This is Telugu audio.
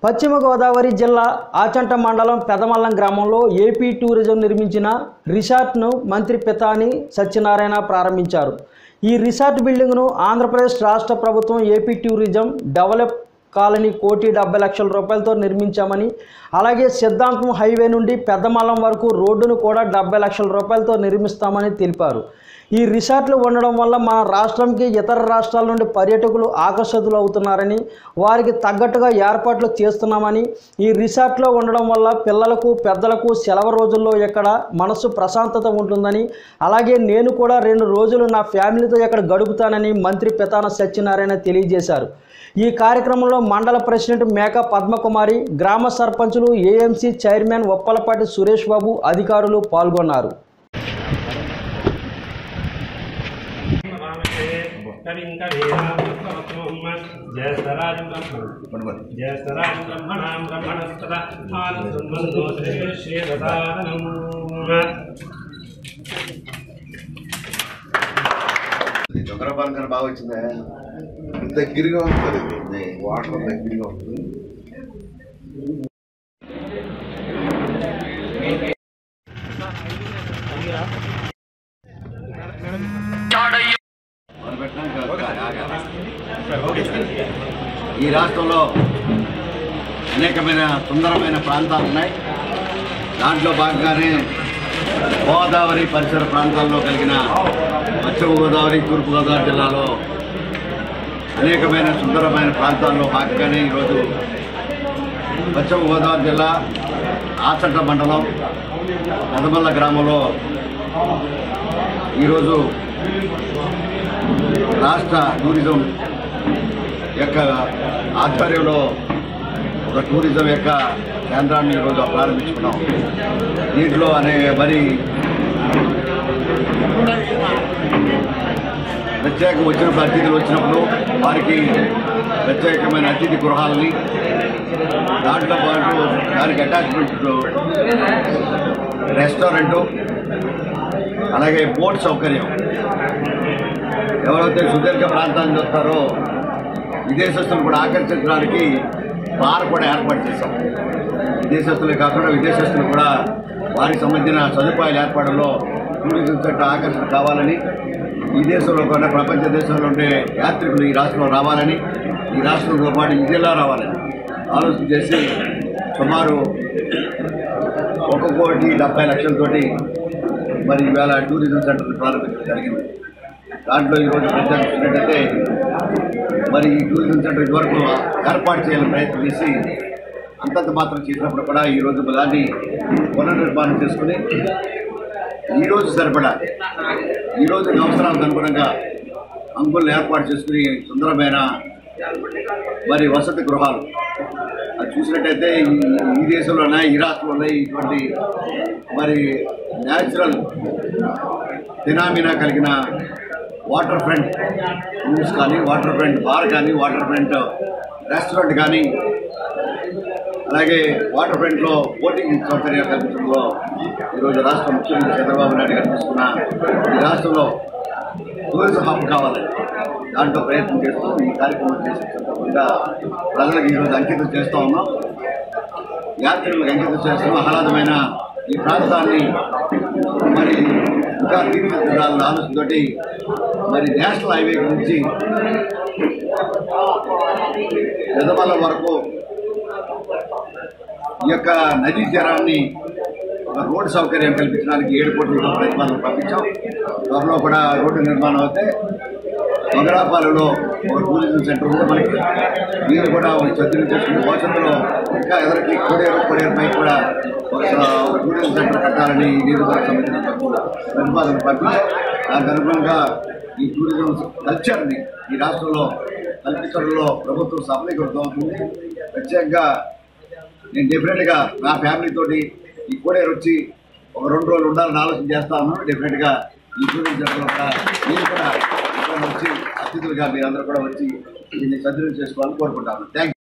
పశ్చిమ గోదావరి జిల్లా ఆచంట మండలం పెదమల్లం గ్రామంలో ఏపీ టూరిజం నిర్మించిన రిసార్ట్ను మంత్రి పితాని సత్యనారాయణ ప్రారంభించారు ఈ రిసార్ట్ బిల్డింగ్ను ఆంధ్రప్రదేశ్ రాష్ట్ర ప్రభుత్వం ఏపీ టూరిజం డెవలప్ కాలనీ కోటి డెబ్బై లక్షల రూపాయలతో నిర్మించామని అలాగే సిద్ధాంతం హైవే నుండి పెద్దమల్లం వరకు రోడ్డును కూడా డెబ్బై లక్షల రూపాయలతో నిర్మిస్తామని తెలిపారు ఈ రిసార్ట్లు ఉండడం వల్ల మన రాష్ట్రంకి ఇతర రాష్ట్రాల నుండి పర్యాటకులు ఆకర్షితులు అవుతున్నారని వారికి తగ్గట్టుగా ఏర్పాట్లు చేస్తున్నామని ఈ రిసార్ట్లో ఉండడం వల్ల పిల్లలకు పెద్దలకు సెలవు రోజుల్లో ఇక్కడ మనసు ప్రశాంతత ఉంటుందని అలాగే నేను కూడా రెండు రోజులు నా ఫ్యామిలీతో ఇక్కడ గడుపుతానని మంత్రి పితాన సత్యనారాయణ తెలియజేశారు ఈ కార్యక్రమంలో మండల ప్రెసిడెంట్ మేక పద్మకుమారి గ్రామ సర్పంచులు ఏఎంసీ చైర్మన్ ఒప్పలపాటి సురేష్ బాబు అధికారులు పాల్గొన్నారు జ్యేష్ఠరాజు బ్రహ్మ జ్యేష్ఠరాజు బ్రహ్మణాం బ్రహ్మణస్పద ఆనందో శ్రీరసాదనం చంద్రబాబు గారు బాగా వచ్చిందా దగ్గరగా ఉంటుంది ఇది వాటర్ దగ్గరగా ఉంటుంది ఈ రాష్ట్రంలో అనేకమైన సుందరమైన ప్రాంతాలు ఉన్నాయి దాంట్లో భాగంగానే గోదావరి పరిసర ప్రాంతాల్లో కలిగిన పశ్చిమ గోదావరి తూర్పు గోదావరి జిల్లాలో అనేకమైన సుందరమైన ప్రాంతాల్లో భాగంగానే ఈరోజు పశ్చిమ గోదావరి జిల్లా ఆచంట మండలం పెదమల్ల గ్రామంలో ఈరోజు రాష్ట్ర టూరిజం యొక్క ఆధ్వర్యంలో ఒక టూరిజం యొక్క కేంద్రాన్ని ఈరోజు ప్రారంభించుకున్నాం దీంట్లో అనే మరి ప్రత్యేక వచ్చిన అతిథులు వచ్చినప్పుడు వారికి ప్రత్యేకమైన అతిథి గృహాలని దాంట్లో పాటు దానికి అటాచ్మెంట్ రెస్టారెంటు అలాగే బోట్ సౌకర్యం ఎవరైతే సుదీర్ఘ ప్రాంతానికి వస్తారో విదేశస్తులు కూడా ఆకర్షించడానికి బార్ కూడా ఏర్పాటు చేశాం విదేశస్తులే కాకుండా విదేశస్తులు కూడా వారికి సంబంధించిన సదుపాయాల ఏర్పాటులో టూరిజం సెక్టర్ ఆకర్షణ కావాలని ఈ దేశంలో కూడా ప్రపంచ దేశంలో ఉండే యాత్రికులు ఈ రాష్ట్రంలో రావాలని ఈ రాష్ట్రంతో పాటు ఈ జిల్లా రావాలని ఆలోచన చేసి సుమారు ఒక కోటి డెబ్బై లక్షలతోటి మరి ఈవేళ టూరిజం సెంటర్ ప్రారంభించడం జరిగింది దాంట్లో ఈరోజు ప్రత్యేకత ఏంటంటే మరి ఈ టూరిజం సెంటర్ ఇదివరకు ఏర్పాటు చేయాలని ప్రయత్నం చేసి అంతంత మాత్రం చేసినప్పుడు కూడా ఈరోజు దాన్ని పునర్నిర్మాణం చేసుకుని ఈరోజు సరిపడా ఈరోజు అవసరాలకు అనుగుణంగా అంకులను ఏర్పాటు చేసుకుని సుందరమైన మరి వసతి గృహాలు అది చూసినట్టయితే ఈ- ఈ దేశంలోనే ఈ రాష్ట్రంలోనే ఇటువంటి మరి న్యాచురల్ ఫినామినా కలిగిన వాటర్ ఫ్రంట్ రూమ్స్ కానీ వాటర్ ఫ్రంట్ బార్ కానీ వాటర్ ఫ్రంట్ రెస్టారెంట్ కానీ అలాగే వాటర్ ఫ్రంట్లో బోటింగ్ సౌకర్యాలు కల్పించడంలో ఈరోజు రాష్ట్ర ముఖ్యమంత్రి చంద్రబాబు నాయుడు గారు తీసుకున్న ఈ రాష్ట్రంలో టూరిజం హబ్ కావాలి దాంట్లో ప్రయత్నం చేస్తూ ఈ కార్యక్రమం చేసే సందర్భంగా ప్రజలకు ఈరోజు అంకితం చేస్తూ ఉన్నాం యాత్రికులకు అంకితం చేస్తున్నాం ఆహ్లాదమైన ఈ ప్రాంతాన్ని మరి ఇంకా తీర్చిదిద్దాలన్న ఆలోచనతోటి మరి నేషనల్ హైవే నుంచి పెదమల వరకు ఈ యొక్క నదీ తీరాన్ని ఒక రోడ్డు సౌకర్యం కల్పించడానికి ఏడు కోట్ల ప్రతిపాదన పంపించాం త్వరలో కూడా రోడ్డు నిర్మాణం అయితే మంగళాపాలలో ఒక టూరిజం సెంటర్ ఉంది మనకి మీరు కూడా ఒక చదువు చేసుకుని భవిష్యత్తులో ఇంకా ఎవరికి కోడేరు కోడేరు పై కూడా ఒక ఒక టూరిజం సెంటర్ కట్టాలని ఈ నియోజకవర్గ సంబంధించిన ప్రతిపాదన పంపించాం దానికి అనుగుణంగా ఈ టూరిజం కల్చర్ని ఈ రాష్ట్రంలో కల్పించడంలో ప్రభుత్వం సఫలీకృతం అవుతుంది ప్రత్యేకంగా నేను డెఫినెట్గా నా ఫ్యామిలీ తోటి ఈ కోడేరు వచ్చి ఒక రెండు రోజులు ఉండాలని ఆలోచన చేస్తా ఉన్నాను డెఫినెట్గా ఈ టూరిజం సెంటర్లో కూడా మీరు కూడా ఇక్కడ వచ్చి అతిథులుగా మీరందరూ కూడా వచ్చి దీన్ని సద్వినియోగం చేసుకోవాలని కోరుకుంటాను థ్యాంక్